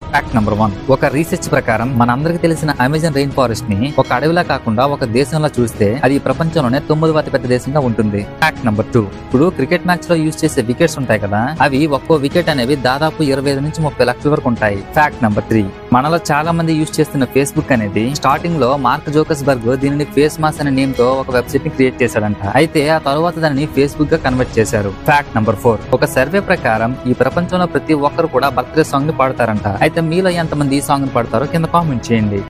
fact number one ఒక research ప్రకారం మనందరికి తెలిసిన అమెజాన్ రెయిన్ ఫారెస్ట్ ని ఒక అడవిలా కాకుండా ఒక దేశంలో చూస్తే అది ఈ ప్రపంచంలోనే తొమ్మిదవ అతి పెద్ద దేశంగా ఉంటుంది ఫ్యాక్ట్ నంబర్ టూ ఇప్పుడు క్రికెట్ మ్యాచ్ లో యూజ్ చేసే వికెట్స్ ఉంటాయి కదా అవి ఒక్కో వికెట్ అనేవి దాదాపు ఇరవై ఐదు నుంచి ముప్పై లక్షల వరకు ఉంటాయి ఫ్యాక్ట్ నంబర్ త్రీ మనలో చాలా మంది యూజ్ చేస్తున్న ఫేస్బుక్ అనేది స్టార్టింగ్ లో మార్క్ జోకస్ బర్గ్ దీనిని ఫేస్ మాస్ అనే నేమ్ తో ఒక వెబ్సైట్ ని క్రియేట్ చేశాడంట అయితే ఆ తర్వాత దానిని ఫేస్బుక్ గా కన్వర్ట్ చేశారు ఫ్యాక్ట్ నంబర్ ఫోర్ ఒక సర్వే ప్రకారం ఈ ప్రపంచంలో ప్రతి ఒక్కరు కూడా బర్త్డే సాంగ్ ని పాడతారంట అయితే మీలో ఎంతమంది ఈ సాంగ్ ని పాడతారో కింద కామెంట్ చేయండి